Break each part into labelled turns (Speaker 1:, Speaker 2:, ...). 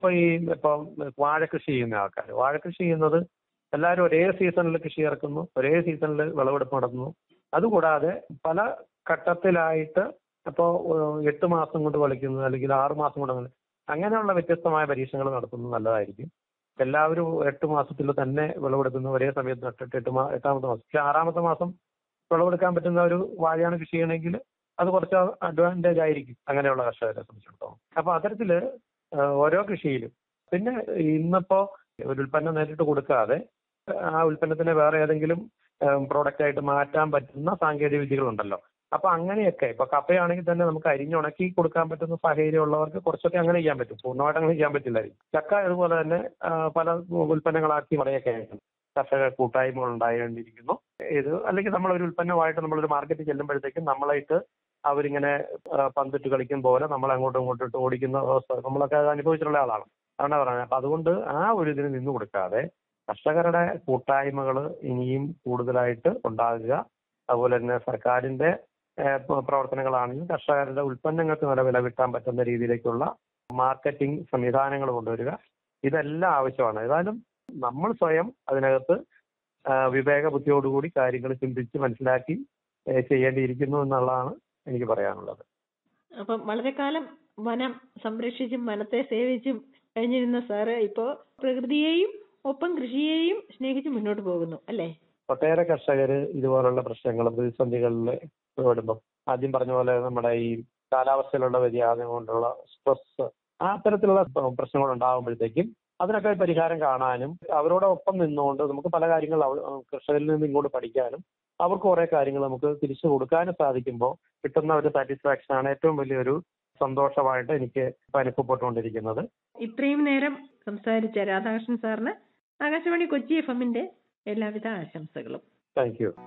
Speaker 1: ഇപ്പൊ ഈ ഇപ്പൊ വാഴ കൃഷി ചെയ്യുന്ന ആൾക്കാർ വാഴ കൃഷി ചെയ്യുന്നത് എല്ലാവരും ഒരേ സീസണിൽ കൃഷി ഇറക്കുന്നു ഒരേ സീസണിൽ വിളവെടുപ്പ് നടത്തുന്നു അതുകൂടാതെ പല ഘട്ടത്തിലായിട്ട് ഇപ്പോൾ എട്ട് മാസം കൊണ്ട് കൊലയ്ക്കുന്നത് അല്ലെങ്കിൽ ആറ് മാസം കൊണ്ട് അങ്ങനെ അങ്ങനെയുള്ള വ്യത്യസ്തമായ പരീക്ഷണങ്ങൾ നടത്തുന്നത് നല്ലതായിരിക്കും എല്ലാവരും എട്ട് മാസത്തിൽ തന്നെ വിളവെടുക്കുന്ന ഒരേ സമയത്ത് നട്ടിട്ട് എട്ട് മാ എട്ടാമത്തെ മാസം പക്ഷെ ആറാമത്തെ മാസം വിളവെടുക്കാൻ പറ്റുന്ന ഒരു വാഴയാണ് കൃഷി ചെയ്യണമെങ്കിൽ അത് കുറച്ച് അഡ്വാൻറ്റേജ് ആയിരിക്കും അങ്ങനെയുള്ള കർഷകരെ സംബന്ധിച്ചിടത്തോളം അപ്പൊ അത്തരത്തില് ഏഹ് ഓരോ കൃഷിയിലും പിന്നെ ഇന്നിപ്പോ ഒരു ഉൽപ്പന്നം നേരിട്ട് കൊടുക്കാതെ ആ ഉൽപ്പന്നത്തിനെ വേറെ ഏതെങ്കിലും പ്രോഡക്റ്റ് ആയിട്ട് മാറ്റാൻ പറ്റുന്ന സാങ്കേതിക വിദ്യകളുണ്ടല്ലോ അപ്പൊ അങ്ങനെയൊക്കെ ഇപ്പൊ കപ്പയാണെങ്കിൽ തന്നെ നമുക്ക് അരിഞ്ഞുണക്കി കൊടുക്കാൻ പറ്റുന്ന സാഹചര്യം ഉള്ളവർക്ക് കുറച്ചൊക്കെ അങ്ങനെ ചെയ്യാൻ പറ്റും പൂർണ്ണമായിട്ട് അങ്ങനെ ചെയ്യാൻ പറ്റില്ലായിരിക്കും ചക്ക അതുപോലെ തന്നെ ആ, പല ഉൽപ്പന്നങ്ങളാക്കി മറയൊക്കെ ആയിട്ടുണ്ട് കർഷക കൂട്ടായ്മകൾ ഉണ്ടായിരിക്കുന്നു ഇത് അല്ലെങ്കിൽ നമ്മൾ ഒരു ഉൽപ്പന്നമായിട്ട് നമ്മളൊരു മാർക്കറ്റിൽ ചെല്ലുമ്പോഴത്തേക്കും നമ്മളായിട്ട് അവരിങ്ങനെ ആ, പന്തിട്ട് കളിക്കും പോലെ നമ്മളെ അങ്ങോട്ടും ഇങ്ങോട്ടും ഇട്ട് ഓടിക്കുന്ന അവസ്ഥ നമ്മളൊക്കെ അത് അനുഭവിച്ചിട്ടുള്ള ആളാണ് അതാണ് പറയുന്നത് അപ്പൊ അതുകൊണ്ട് ആ ഒരു ഇതിന് നിന്ന് കൊടുക്കാതെ കർഷകരുടെ കൂട്ടായ്മകൾ ഇനിയും കൂടുതലായിട്ട് ഉണ്ടാകുക അതുപോലെ തന്നെ സർക്കാരിന്റെ ഏഹ്, പ്ര- പ്രവർത്തനങ്ങളാണെങ്കിലും കർഷകരുടെ ഉൽപ്പന്നങ്ങൾക്ക് നല്ല വില കിട്ടാൻ പറ്റുന്ന രീതിയിലേക്കുള്ള മാർക്കറ്റിംഗ് സംവിധാനങ്ങൾ കൊണ്ടുവരിക ഇതെല്ലാം ആവശ്യമാണ് ഏതായാലും നമ്മൾ സ്വയം അതിനകത്ത് ആ, വിവേക ബുദ്ധിയോടുകൂടി കാര്യങ്ങൾ ചിന്തിച്ച് മനസ്സിലാക്കി ഏഹ്, ചെയ്യേണ്ടിയിരിക്കുന്നു എന്നുള്ളതാണ് എനിക്ക് പറയാനുള്ളത്
Speaker 2: അപ്പം വളരെ കാലം വനം സംരക്ഷിച്ചും വനത്തെ സേവിച്ചും കഴിഞ്ഞിരുന്ന സാറ് ഇപ്പോ പ്രകൃതിയെയും ഒപ്പം കൃഷിയെയും സ്നേഹിച്ച് മുന്നോട്ട് പോകുന്നു അല്ലേ
Speaker 1: ഒട്ടേറെ കർഷകർ ഇതുപോലുള്ള പ്രശ്നങ്ങൾ പ്രതിസന്ധികളിൽ പെടുമ്പോൾ ആദ്യം പറഞ്ഞ പോലെ നമ്മുടെ ഈ കാലാവസ്ഥയിലുള്ള വ്യതിയാനം കൊണ്ടുള്ള സ്ട്രെസ് ആ തരത്തിലുള്ള പ്രശ്നങ്ങൾ ഉണ്ടാകുമ്പോഴത്തേക്കും അതിനൊക്കെ പരിഹാരം കാണാനും അവരോടൊപ്പം നിന്നുകൊണ്ട് നമുക്ക് പല കാര്യങ്ങൾ അവ- കർഷകരിൽ നിന്ന് ഇങ്ങോട്ട് പഠിക്കാനും അവർക്ക് കുറെ കാര്യങ്ങൾ നമുക്ക് തിരിച്ചു കൊടുക്കാനും സാധിക്കുമ്പോൾ കിട്ടുന്ന ഒരു സാറ്റിസ്ഫാക്ഷൻ ആണ് ഏറ്റവും വലിയൊരു സന്തോഷമായിട്ട് എനിക്ക് ഇപ്പൊ അനുഭവപ്പെട്ടുകൊണ്ടിരിക്കുന്നത്
Speaker 2: ഇത്രയും നേരം സംസാരിച്ച രാധാകൃഷ്ണൻ സാറിന് ആകാശവാണി കൊച്ചി എഫ് എമ്മിന്റെ എല്ലാവിധ ആശംസകളും
Speaker 1: താങ്ക് യു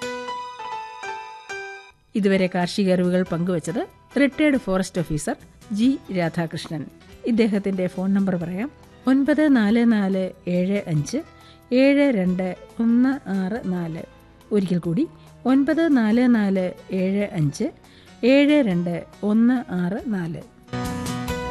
Speaker 3: ഇതുവരെ കാർഷിക അറിവുകൾ പങ്കുവച്ചത് retired forest officer G Radhakrishnan ഇദ്ദേഹത്തിന്റെ ഫോൺ നമ്പർ പറയാം ഒൻപത് നാല് നാല് ഏഴ് അഞ്ച് ഏഴ് രണ്ട് ഒന്ന് ആറ് നാല് ഒരിക്കൽ കൂടി ഒൻപത് നാല് നാല് ഏഴ് അഞ്ച് ഏഴ് രണ്ട് ഒന്ന് ആറ് നാല്